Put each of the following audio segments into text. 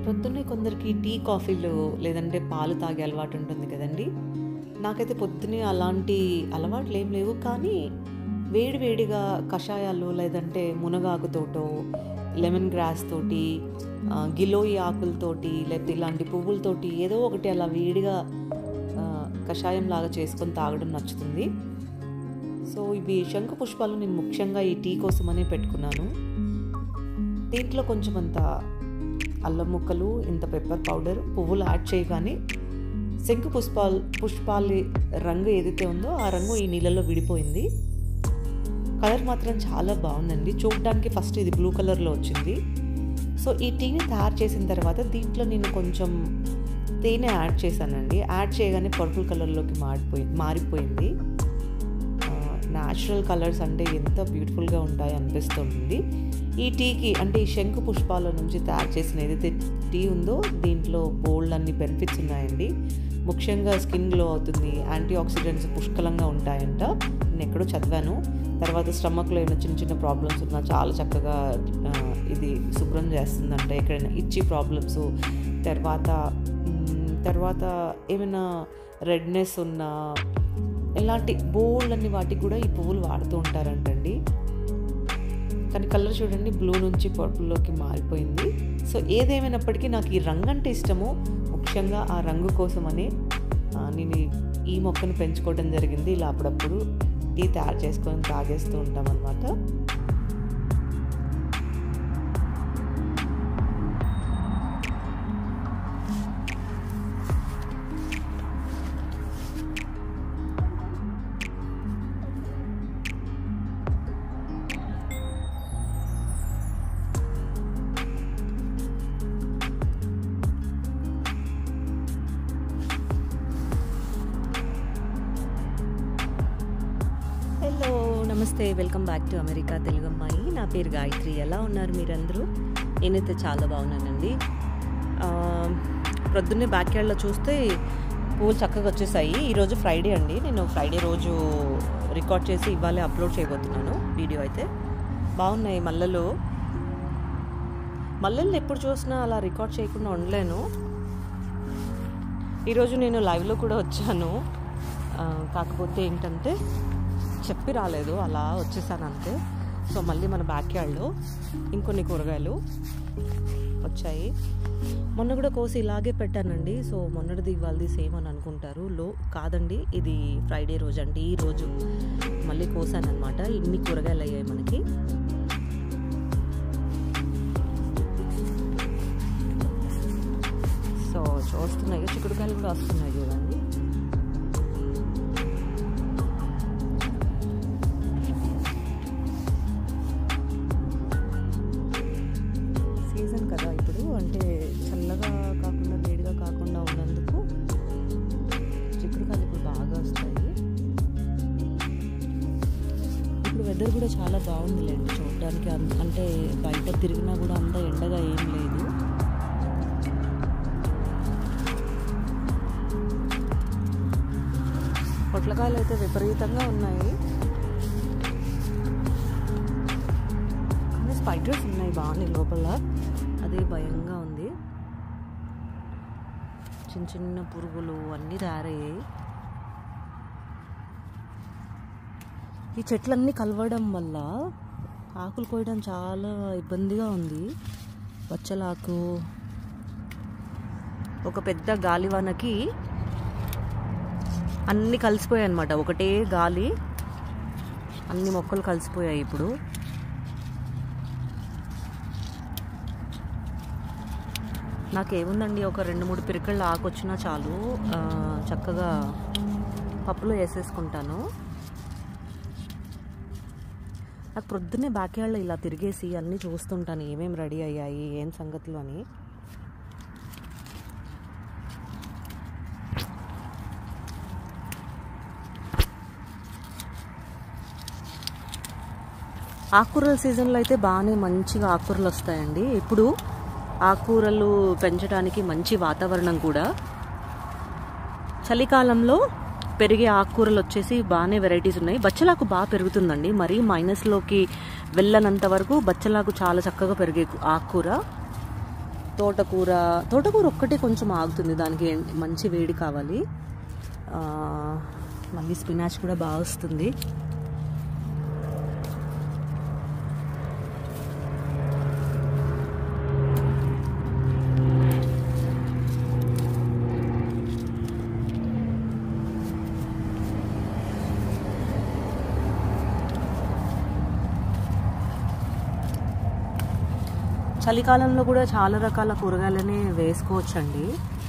పొద్దున్నే కొందరికి టీ కాఫీలు లేదంటే పాలు తాగే అలవాటు ఉంటుంది కదండి నాకైతే పొద్దున్నే అలాంటి అలవాట్లు ఏం లేవు కానీ వేడి వేడిగా కషాయాలు లేదంటే మునగాకుతోటో లెమన్ గ్రాస్ తోటి ఆ, గిలోయి ఆకులతోటి లేకపోతే ఇలాంటి పువ్వులతోటి ఏదో ఒకటి అలా వేడిగా ఆ, కషాయం లాగా చేసుకొని తాగడం నచ్చుతుంది సో ఇవి శంఖు పుష్పాలు నేను ముఖ్యంగా ఈ టీ కోసమనే పెట్టుకున్నాను దీంట్లో కొంచెం అంత అల్లం ముక్కలు ఇంత పెప్పర్ పౌడర్ పువ్వులు యాడ్ చేయగానే శంకు పుష్పాలు పుష్పాల రంగు ఏదైతే ఉందో ఆ రంగు ఈ నీళ్ళలో విడిపోయింది కలర్ మాత్రం చాలా బాగుందండి చూడడానికి ఫస్ట్ ఇది బ్లూ కలర్లో వచ్చింది సో ఈ టీని తయారు చేసిన తర్వాత దీంట్లో నేను కొంచెం తేనె యాడ్ చేశానండి యాడ్ చేయగానే పర్పుల్ కలర్లోకి మారిపోయి మారిపోయింది న్యాచురల్ కలర్స్ అంటే ఎంత బ్యూటిఫుల్గా ఉంటాయి అనిపిస్తుంది ఈ టీకి అంటే ఈ శంకు పుష్పాల నుంచి తయారు చేసిన ఏదైతే టీ ఉందో దీంట్లో బోల్డ్ అన్ని బెనిఫిట్స్ ఉన్నాయండి ముఖ్యంగా స్కిన్ గ్లో అవుతుంది యాంటీ ఆక్సిడెంట్స్ పుష్కలంగా ఉంటాయంట నేను ఎక్కడో చదివాను తర్వాత స్టమక్లో ఏమైనా చిన్న చిన్న ప్రాబ్లమ్స్ ఉన్నా చాలా చక్కగా ఆ, ఇది శుభ్రం చేస్తుందంట ఎక్కడైనా ఇచ్చి ప్రాబ్లమ్స్ తర్వాత మ్, తర్వాత ఏమైనా రెడ్నెస్ ఉన్నా ఇలాంటి బోల్డ్ అన్ని వాటికి కూడా ఈ పువ్వులు వాడుతూ ఉంటారంటండి కానీ కలర్ చూడండి బ్లూ నుంచి పర్పుల్లోకి మారిపోయింది సో ఏదేమైనప్పటికీ నాకు ఈ రంగు అంటే ఇష్టము ముఖ్యంగా ఆ రంగు కోసమని ఆ, నేను ఈ- ఈ మొక్కను పెంచుకోవడం జరిగింది ఇలా అప్పుడప్పుడు టీ తయారు చేసుకొని తాగేస్తూ ఉంటాం అనమాట హలో నమస్తే welcome back to America Telugu అమ్మాయి నా పేరు గాయత్రి ఎలా ఉన్నారు మీరందరూ నేనైతే చాలా బాగున్నానండి ఆ, ప్రొద్దున్నే బ్యాక్ యార్డ్లో చూస్తే పూలు చక్కగా వచ్చేసాయి ఈరోజు ఫ్రైడే అండి నేను ఫ్రైడే రోజు రికార్డ్ చేసి ఇవాళే అప్లోడ్ చేయబోతున్నాను వీడియో అయితే బాగున్నాయి మల్లెలు మల్లెలు ఎప్పుడు చూసినా అలా రికార్డ్ చేయకుండా ఉండలేను ఈరోజు నేను లైవ్లో కూడా వచ్చాను ఆ, కాకపోతే ఏంటంటే చెప్పి రాలేదు అలా వచ్చేసాను అంతే సో మళ్ళీ మన బ్యాక్ యార్డ్లో ఇంకొన్ని కూరగాయలు వచ్చాయి మొన్న కూడా కోసి ఇలాగే పెట్టానండి సో మొన్నటిది ఇవాళది సేమ్ అని అనుకుంటారు లో కాదండి ఇది ఫ్రైడే రోజు అండి ఈ రోజు మళ్ళీ కోసాను అనమాట ఇన్ని కూరగాయలు అయ్యాయి మనకి సో చూస్తున్నాయి చిక్కుడుకాయలు కూడా వస్తున్నాయి చూడండి సీజన్ కదా ఇప్పుడు అంటే చల్లగా కాకుండా వేడిగా కాకుండా ఉన్నందుకు చిక్కుడుకాయలు ఇప్పుడు బాగా వస్తాయి ఇప్పుడు వెదర్ కూడా చాలా బాగుందిలేండి చూడడానికి అన్- అంటే బయట తిరిగినా కూడా అంత ఎండగా ఏం లేదు పొట్లకాయలు అయితే విపరీతంగా ఉన్నాయి కానీ స్పైడర్స్ ఉన్నాయి బాగానే లోపల అదే భయంగా ఉంది చిన్న చిన్న పురుగులు అన్నీ తయారయ్యాయి ఈ చెట్లన్నీ కలవడం వల్ల ఆకులు కోయడం చాలా ఇబ్బందిగా ఉంది బచ్చలాకు ఒక పెద్ద గాలివానకి అన్నీ కలిసిపోయాయి అనమాట ఒకటే గాలి అన్ని మొక్కలు కలిసిపోయాయి ఇప్పుడు నాకేముందండి ఒక రెండు మూడు పిరికళ్ళ ఆకు వచ్చినా చాలు ఆ, చక్కగా పప్పులో వేసేసుకుంటాను నాకు ప్రొద్దున్నే బ్యాక్ యార్డ్లో ఇలా తిరిగేసి అన్నీ చూస్తుంటాను ఏమేమి రెడీ అయ్యాయి ఏం సంగతులు అని ఆకుకూరల సీజన్లో అయితే బాగానే మంచిగా ఆకుకూరలు వస్తాయండి ఇప్పుడు ఆకుకూరలు పెంచడానికి మంచి వాతావరణం కూడా చలికాలంలో పెరిగే ఆకుకూరలు వచ్చేసి బాగానే వెరైటీస్ ఉన్నాయి బచ్చలాకు బాగా పెరుగుతుందండి మరీ మైనస్లోకి వెళ్ళనంత వరకు బచ్చలాకు చాలా చక్కగా పెరిగే ఆకుకూర తోటకూర తోటకూర ఒక్కటే కొంచెం ఆగుతుంది దానికి ఎన్- మంచి వేడి కావాలి ఆ, మళ్ళీ స్పినాచ్ కూడా బాగా వస్తుంది చలికాలంలో కూడా చాలా రకాల కూరగాయలని వేసుకోవచ్చండి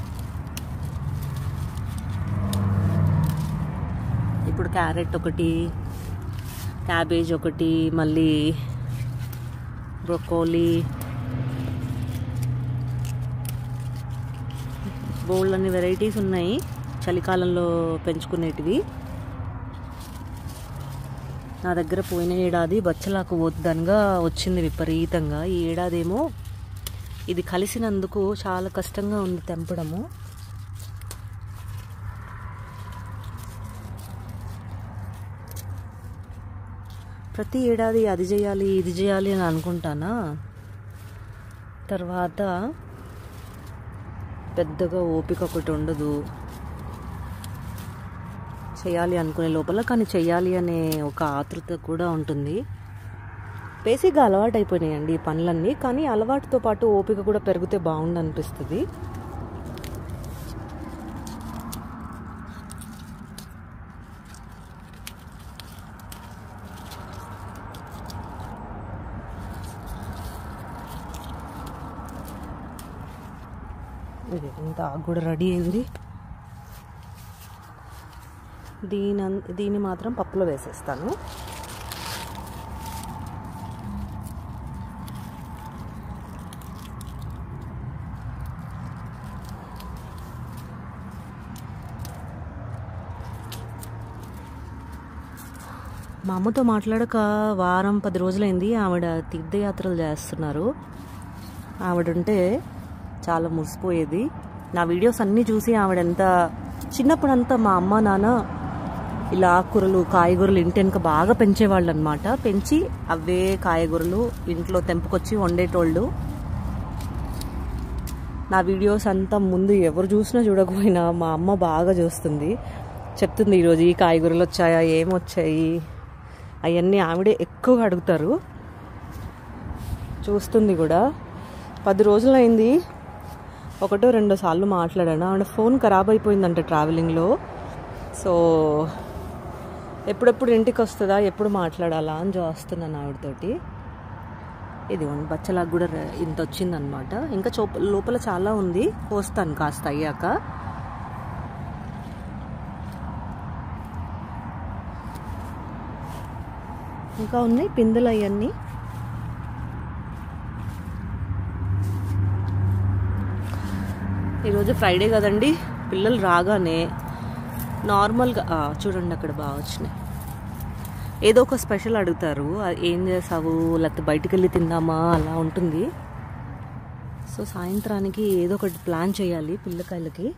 ఇప్పుడు క్యారెట్ ఒకటి క్యాబేజ్ ఒకటి మళ్ళీ బ్రొకోలీ బోల్డ్ అన్ని వెరైటీస్ ఉన్నాయి చలికాలంలో పెంచుకునేటివి నా దగ్గర పోయిన ఏడాది బచ్చలాకు వద్దనగా వచ్చింది విపరీతంగా ఈ ఏడాదేమో ఇది కలిసినందుకు చాలా కష్టంగా ఉంది తెంపడము ప్రతి ఏడాది అది చేయాలి ఇది చేయాలి అని అనుకుంటానా తర్వాత పెద్దగా ఓపిక ఒకటి ఉండదు చేయాలి అనుకునే లోపల కానీ చేయాలి అనే ఒక ఆతృత కూడా ఉంటుంది బేసిక్గా అలవాటు అయిపోయినాయండి ఈ పనులన్నీ కానీ అలవాటుతో పాటు ఓపిక కూడా పెరిగితే బాగుండు అనిపిస్తుంది ఇది ఇంత ఆకు కూడా రెడీ అయింది దీని అన్- దీన్ని మాత్రం పప్పులో వేసేస్తాను మా అమ్మతో మాట్లాడక వారం పది రోజులైంది ఆవిడ తీర్థయాత్రలు చేస్తున్నారు ఆవిడ ఉంటే చాలా మురిసిపోయేది నా వీడియోస్ అన్నీ చూసి ఆవిడ ఎంత చిన్నప్పుడంతా మా అమ్మ నాన్న ఇలా ఆకుకూరలు కాయగూరలు ఇంటి వెనక బాగా పెంచేవాళ్ళు అనమాట పెంచి అవే కాయగూరలు ఇంట్లో తెంపుకొచ్చి వండేటోళ్ళు నా వీడియోస్ అంతా ముందు ఎవరు చూసినా చూడకపోయినా మా అమ్మ బాగా చూస్తుంది చెప్తుంది ఈరోజు ఈ కాయగూరలు వచ్చాయా ఏమొచ్చాయి అవన్నీ ఆవిడే ఎక్కువగా అడుగుతారు చూస్తుంది కూడా పది రోజులైంది ఒకటో రెండో సార్లు మాట్లాడాను ఆవిడ ఫోన్ ఖరాబ్ అయిపోయిందంట ట్రావెలింగ్లో సో ఎప్పుడెప్పుడు ఇంటికి వస్తుందా ఎప్పుడు మాట్లాడాలా అని చూస్తున్నాను ఆవిడతోటి ఇది బచ్చలాగా కూడా ర- ఇంత వచ్చిందనమాట ఇంకా చోప లోపల చాలా ఉంది పోస్తాను కాస్త అయ్యాక ఇంకా ఉన్నాయి పిందెలు అవన్నీ ఈరోజు ఫ్రైడే కదండి పిల్లలు రాగానే నార్మల్గా ఆ, చూడండి అక్కడ బాగా వచ్చినాయి ఏదో ఒక స్పెషల్ అడుగుతారు అది ఏం చేసావు లేకపోతే బయటికి వెళ్ళి తిందామా అలా ఉంటుంది సో సాయంత్రానికి ఏదో ఒకటి ప్లాన్ చేయాలి పిల్లకాయలకి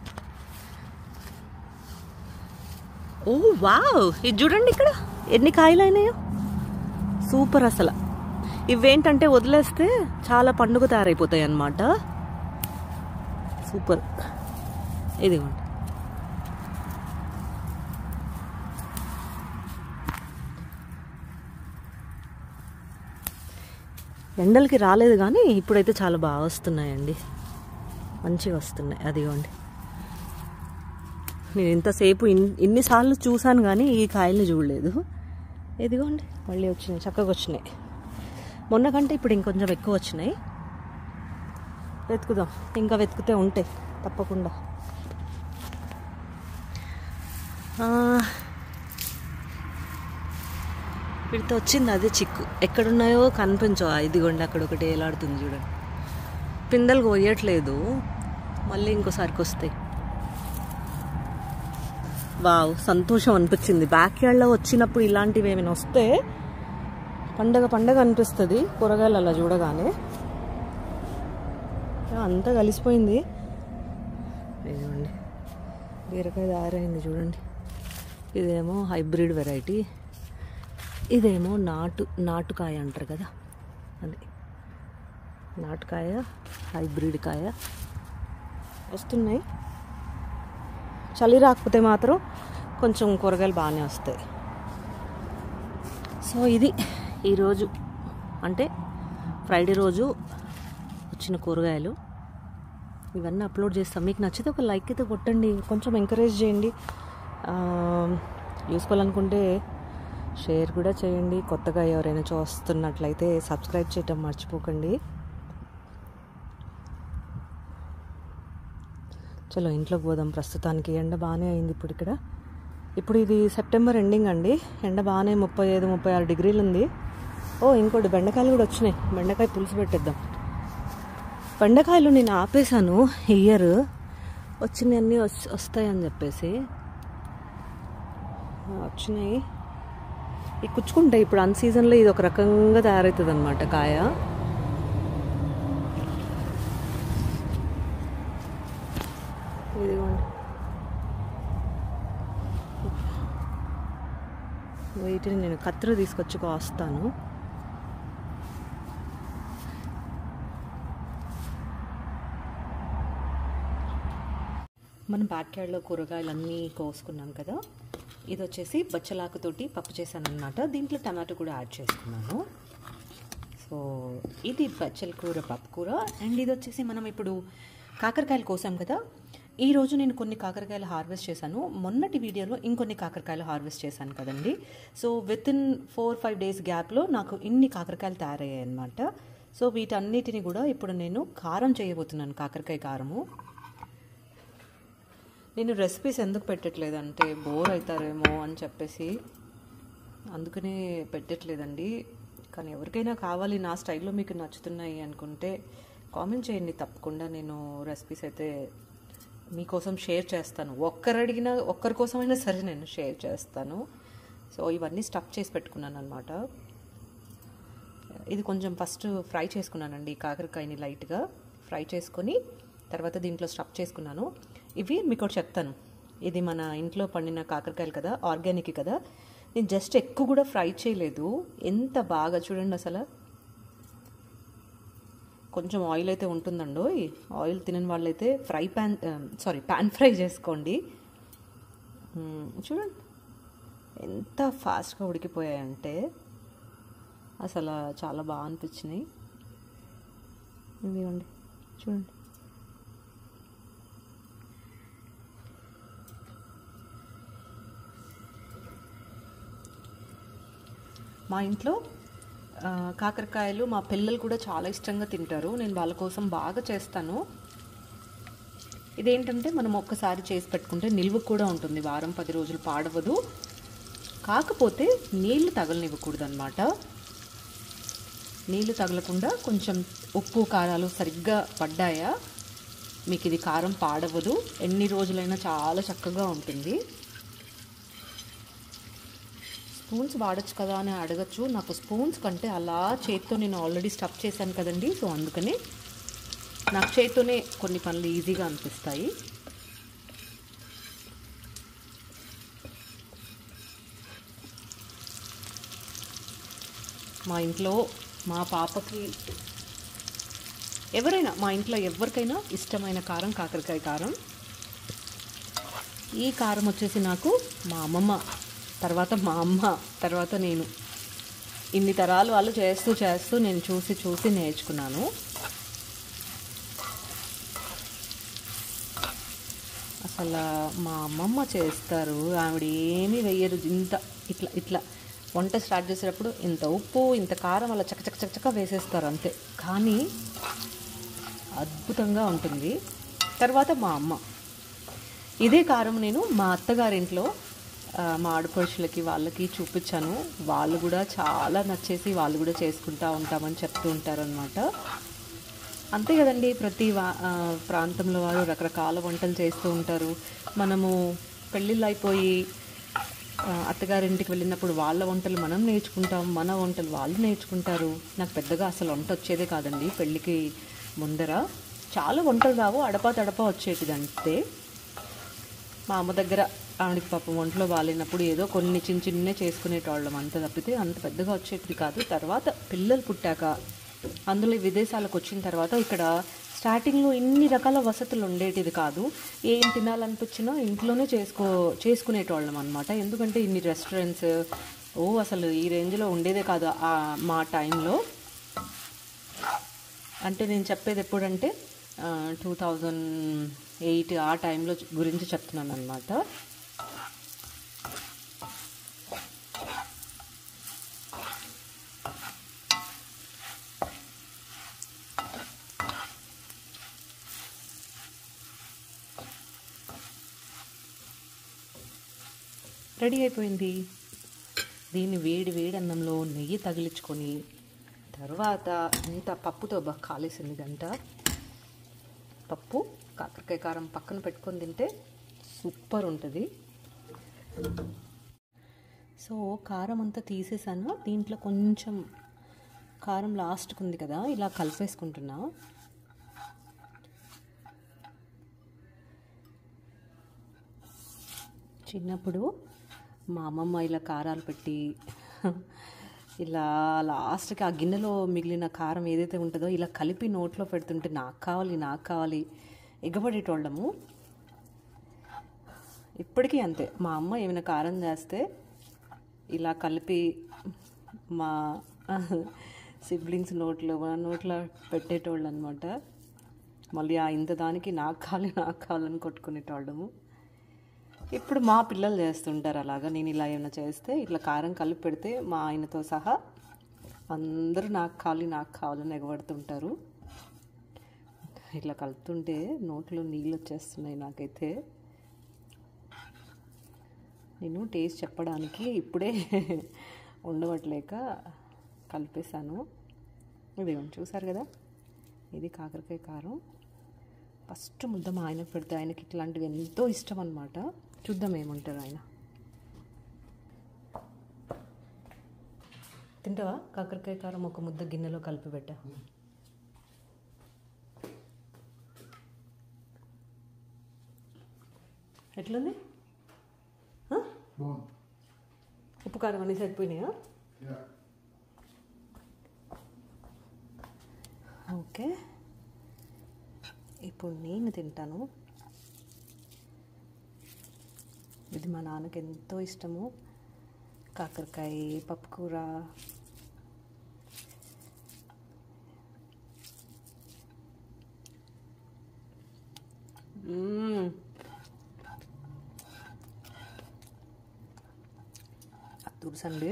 ఓ వావ్ ఇది చూడండి ఇక్కడ ఎన్ని కాయలు అయినాయో సూపర్ అసలు ఇవేంటంటే వదిలేస్తే చాలా పండుగ తయారైపోతాయి అన్నమాట సూపర్ ఇదిగోండి ఎండలకి రాలేదు కానీ ఇప్పుడైతే చాలా బాగా వస్తున్నాయండి మంచిగా వస్తున్నాయి అదిగోండి నేను ఇంతసేపు ఇన్ ఇన్నిసార్లు చూశాను కానీ ఈ కాయల్ని చూడలేదు ఇదిగోండి మళ్ళీ వచ్చినాయి చక్కగా వచ్చినాయి మొన్న కంటే ఇప్పుడు ఇంకొంచెం ఎక్కువ వచ్చినాయి వెతుకుదాం ఇంకా వెతుకుతే ఉంటాయి తప్పకుండా ఆ, వీడితో వచ్చింది అదే చిక్కు ఎక్కడున్నాయో కనిపించవు ఆ ఇదిగోండి అక్కడ ఒకటి ఏలాడుతుంది చూడండి పిందెలు కోయట్లేదు మళ్ళీ ఇంకోసారికి వస్తాయి వావ్ సంతోషం అనిపించింది బ్యాక్ యార్డ్లో వచ్చినప్పుడు ఇలాంటివి ఏమైనా వస్తే పండగ పండగ అనిపిస్తుంది కూరగాయలు అలా చూడగానే ఆ, అంతా కలిసిపోయింది ఇదిగోండి బీరకాయ దారైంది చూడండి ఇదేమో హైబ్రిడ్ వెరైటీ ఇదేమో నాటు నాటుకాయ అంటారు కదా అది నాటుకాయ హైబ్రిడ్ కాయ వస్తున్నాయి చలి రాకపోతే మాత్రం కొంచెం కూరగాయలు బాగానే వస్తాయి సో ఇది ఈరోజు అంటే ఫ్రైడే రోజు వచ్చిన కూరగాయలు ఇవన్నీ అప్లోడ్ చేస్తాం మీకు నచ్చితే ఒక లైక్ అయితే కొట్టండి కొంచెం ఎంకరేజ్ చేయండి యూస్ఫుల్ అనుకుంటే షేర్ కూడా చేయండి కొత్తగా ఎవరైనా చూస్తున్నట్లయితే సబ్స్క్రైబ్ చేయటం మర్చిపోకండి చలో ఇంట్లోకి పోదాం ప్రస్తుతానికి ఎండ బాగానే అయింది ఇప్పుడు ఇక్కడ ఇప్పుడు ఇది సెప్టెంబర్ ఎండింగ్ అండి ఎండ బాగానే ముప్పై ఐదు ముప్పై ఆరు డిగ్రీలు ఉంది ఓ ఇంకోటి బెండకాయలు కూడా వచ్చినాయి బెండకాయ పులుసు పెట్టేద్దాం బెండకాయలు నేను ఆపేశాను ఇయర్ వచ్చినవన్నీ వస్తాయని చెప్పేసి వచ్చినాయి ఇవి కుచ్చుకుంటాయి ఇప్పుడు అన్ సీజన్లో ఇది ఒక రకంగా తయారవుతుంది అనమాట కాయ ఇదిగోండి వీటిని నేను కత్తెర తీసుకొచ్చి కోస్తాను మనం బ్యాక్ యార్డ్లో కూరగాయలన్నీ కోసుకున్నాం కదా ఇది వచ్చేసి బచ్చలాకుతోటి పప్పు చేశాను అనమాట దీంట్లో టమాటో కూడా యాడ్ చేసుకున్నాను సో ఇది బచ్చల కూర పప్పు కూర అండ్ ఇది వచ్చేసి మనం ఇప్పుడు కాకరకాయలు కోసాం కదా ఈ రోజు నేను కొన్ని కాకరకాయలు హార్వెస్ట్ చేశాను మొన్నటి వీడియోలో ఇంకొన్ని కాకరకాయలు హార్వెస్ట్ చేశాను కదండి so with in four five days గ్యాప్లో నాకు ఇన్ని కాకరకాయలు తయారయ్యాయి అనమాట సో వీటన్నిటిని కూడా ఇప్పుడు నేను కారం చేయబోతున్నాను కాకరకాయ కారము నేను రెసిపీస్ ఎందుకు పెట్టట్లేదంటే బోర్ అవుతారేమో అని చెప్పేసి అందుకనే పెట్టట్లేదండి కానీ ఎవరికైనా కావాలి నా స్టైల్లో మీకు నచ్చుతున్నాయి అనుకుంటే కామెంట్ చేయండి తప్పకుండా నేను రెసిపీస్ అయితే మీకోసం షేర్ చేస్తాను ఒక్కరు అడిగినా ఒక్కరి కోసమైనా సరే నేను షేర్ చేస్తాను సో ఇవన్నీ స్టఫ్ చేసి పెట్టుకున్నాను అనమాట ఇది కొంచెం ఫస్ట్ ఫ్రై చేసుకున్నానండి కాకరకాయని లైట్గా ఫ్రై చేసుకొని తర్వాత దీంట్లో స్టఫ్ చేసుకున్నాను ఇవి మీకు ఒకటి చెప్తాను ఇది మన ఇంట్లో పండిన కాకరకాయలు కదా ఆర్గానిక్ కదా నేను జస్ట్ ఎక్కువ కూడా ఫ్రై చేయలేదు ఎంత బాగా చూడండి అసలు కొంచెం ఆయిల్ అయితే ఉంటుందండో ఆయిల్ తినని వాళ్ళైతే fry pan sorry pan fry చేసుకోండి చూడండి ఎంత ఫాస్ట్గా ఉడికిపోయాయంటే అసలు చాలా బాగా అనిపించినాయి ఇదిగోండి చూడండి మా ఇంట్లో కాకరకాయలు మా పిల్లలు కూడా చాలా ఇష్టంగా తింటారు నేను వాళ్ళ కోసం బాగా చేస్తాను ఇదేంటంటే మనం ఒక్కసారి చేసి పెట్టుకుంటే నిల్వ కూడా ఉంటుంది వారం పది రోజులు పాడవదు కాకపోతే నీళ్లు తగలనివ్వకూడదు అనమాట నీళ్లు తగలకుండా కొంచెం ఉప్పు కారాలు సరిగ్గా పడ్డాయా మీకు ఇది కారం పాడవదు ఎన్ని రోజులైనా చాలా చక్కగా ఉంటుంది స్పూన్స్ వాడచ్చు కదా అని అడగచ్చు నాకు స్పూన్స్ కంటే అలా చేత్తో నేను ఆల్రెడీ స్టఫ్ చేశాను కదండి సో అందుకని నాకు చేత్తోనే కొన్ని పనులు ఈజీగా అనిపిస్తాయి మా ఇంట్లో మా పాపకి ఎవరైనా మా ఇంట్లో ఎవరికైనా ఇష్టమైన కారం కాకరకాయ కారం ఈ కారం వచ్చేసి నాకు మా అమ్మమ్మ తర్వాత మా అమ్మ తర్వాత నేను ఇన్ని తరాలు వాళ్ళు చేస్తూ చేస్తూ నేను చూసి చూసి నేర్చుకున్నాను అసలు మా అమ్మమ్మ చేస్తారు ఆవిడ ఏమీ వెయ్యరు ఇంత ఇట్లా ఇట్లా వంట స్టార్ట్ చేసేటప్పుడు ఇంత ఉప్పు ఇంత కారం అలా చక్క చక్క చక్క వేసేస్తారు అంతే కానీ అద్భుతంగా ఉంటుంది తర్వాత మా అమ్మ ఇదే కారం నేను మా అత్తగారింట్లో మా ఆడపడుచులకి వాళ్ళకి చూపించాను వాళ్ళు కూడా చాలా నచ్చేసి వాళ్ళు కూడా చేసుకుంటా ఉంటామని చెప్తూ ఉంటారనమాట అంతే కదండి ప్రతి వా ప్రాంతంలో వారు రకరకాల వంటలు చేస్తూ ఉంటారు మనము పెళ్ళిళ్ళు అయిపోయి అత్తగారింటికి వెళ్ళినప్పుడు వాళ్ళ వంటలు మనం నేర్చుకుంటాం మన వంటలు వాళ్ళు నేర్చుకుంటారు నాకు పెద్దగా అసలు వంట వచ్చేదే కాదండి పెళ్ళికి ముందర చాలా వంటలు రావు అడపా తడపా వచ్చేటిది అంతే మా అమ్మ దగ్గర ఆవిడకి పాపం ఒంట్లో బాగాలేనప్పుడు ఏదో కొన్ని చిన్న చిన్నే చేసుకునేటోళ్ళం అంత తప్పితే అంత పెద్దగా వచ్చేటిది కాదు తర్వాత పిల్లలు పుట్టాక అందులో ఈ విదేశాలకు వచ్చిన తర్వాత ఇక్కడ స్టార్టింగ్లో ఇన్ని రకాల వసతులు ఉండేటిది కాదు ఏం తినాలనిపించినా ఇంట్లోనే చేసుకో చేసుకునేటోళ్ళం అనమాట ఎందుకంటే ఇన్ని రెస్టారెంట్స్ ఓ అసలు ఈ రేంజ్లో ఉండేదే కాదు ఆ మా టైంలో అంటే నేను చెప్పేది ఎప్పుడంటే టూ థౌజండ్ ఎయిట్ ఆ టైంలో గురించి చెప్తున్నాను అనమాట రెడీ అయిపోయింది దీన్ని వేడి వేడి అన్నంలో నెయ్యి తగిలించుకొని తర్వాత ఇంత పప్పుతో బాగా కాలేసింది గంట పప్పు కాకరకాయ కారం పక్కన పెట్టుకొని తింటే సూపర్ ఉంటుంది సో కారం అంతా తీసేసాను దీంట్లో కొంచెం కారం లాస్ట్కి ఉంది కదా ఇలా కలిపేసుకుంటున్నా చిన్నప్పుడు మా అమ్మమ్మ ఇలా కారాలు పెట్టి ఇలా లాస్ట్కి ఆ గిన్నెలో మిగిలిన కారం ఏదైతే ఉంటుందో ఇలా కలిపి నోట్లో పెడుతుంటే నాకు కావాలి నాకు కావాలి ఎగబడేటోళ్ళము ఇప్పటికీ అంతే మా అమ్మ ఏమైనా కారం చేస్తే ఇలా కలిపి మా సిబ్లింగ్స్ నోట్లో మా నోట్లో పెట్టేటోళ్ళు అనమాట మళ్ళీ ఆ ఇంత దానికి నాకు కావాలి నాకు కావాలని కొట్టుకునేటోళ్ళము ఇప్పుడు మా పిల్లలు చేస్తుంటారు అలాగా నేను ఇలా ఏమైనా చేస్తే ఇట్లా కారం కలిపి పెడితే మా ఆయనతో సహా అందరూ నాకు కావాలి నాకు కావాలని ఎగబడుతుంటారు ఇట్లా కలుపుతుంటే నోట్లో నీళ్ళు వచ్చేస్తున్నాయి నాకైతే నేను టేస్ట్ చెప్పడానికి ఇప్పుడే ఉండవట్లేక కలిపేశాను ఇది చూసారు కదా ఇది కాకరకాయ కారం ఫస్ట్ ముద్ద మా ఆయనకు పెడితే ఆయనకి ఇట్లాంటివి ఎంతో ఇష్టం అనమాట చూద్దాం ఏమంటారు ఆయన తింటావా కాకరకాయ కారం ఒక ముద్ద గిన్నెలో కలిపి పెట్టా ఎట్లుంది ఆ? బాగుంది ఉప్పు కారం అన్నీ సరిపోయినాయా యా ఓకే ఇప్పుడు నేను తింటాను ఇది మా నాన్నకి ఎంతో ఇష్టము కాకరకాయ పప్పుకూర మ్మ్. అద్దూరుసండి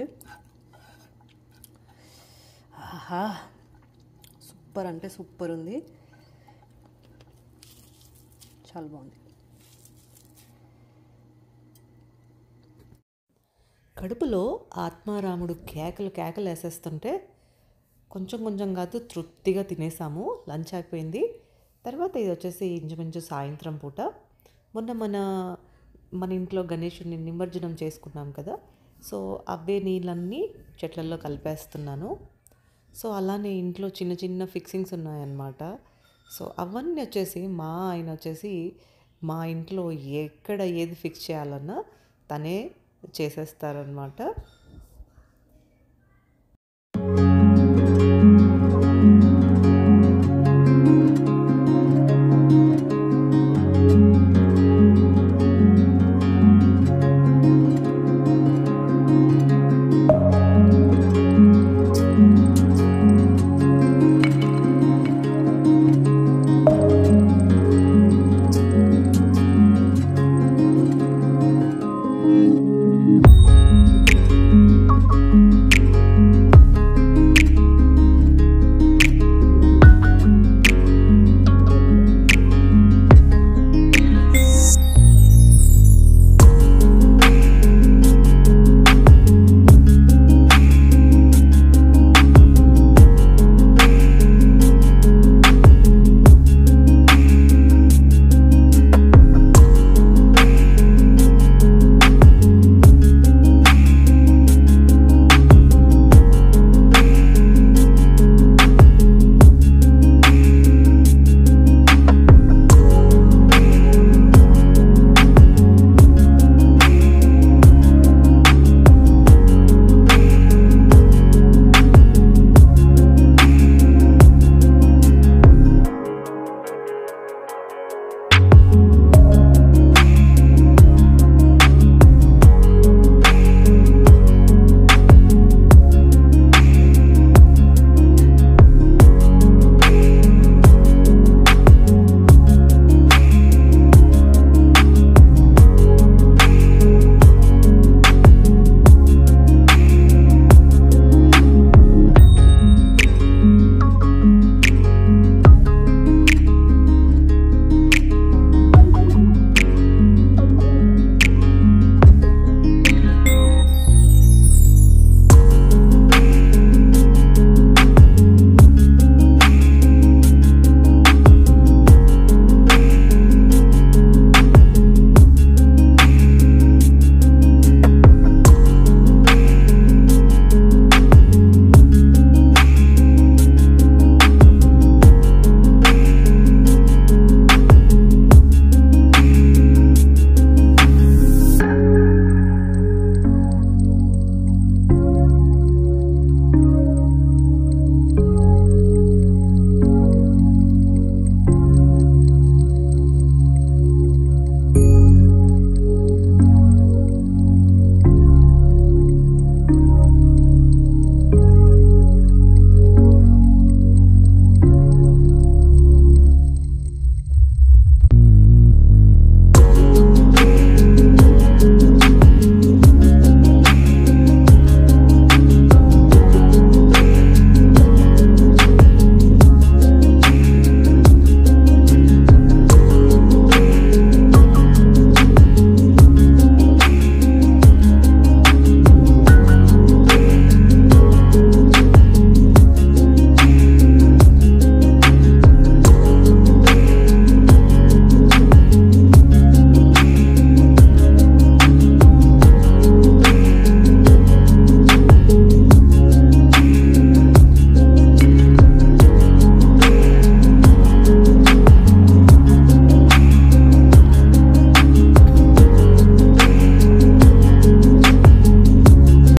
ఆహా సూపర్ అంటే సూపర్ ఉంది చాలా బాగుంది కడుపులో ఆత్మారాముడు కేకలు కేకలు వేసేస్తుంటే కొంచెం కొంచెం కాదు తృప్తిగా తినేసాము లంచ్ అయిపోయింది తర్వాత ఇది వచ్చేసి ఇంచుమించు సాయంత్రం పూట మొన్న మన మన ఇంట్లో గణేషుని నిమజ్జనం చేసుకున్నాం కదా సో అవే నీళ్ళన్నీ చెట్లలో కలిపేస్తున్నాను సో అలానే ఇంట్లో చిన్న చిన్న ఫిక్సింగ్స్ ఉన్నాయన్నమాట సో అవన్నీ వచ్చేసి మా ఆయన వచ్చేసి మా ఇంట్లో ఎక్కడ ఏది ఫిక్స్ చేయాలన్నా తనే చేసేస్తారనమాట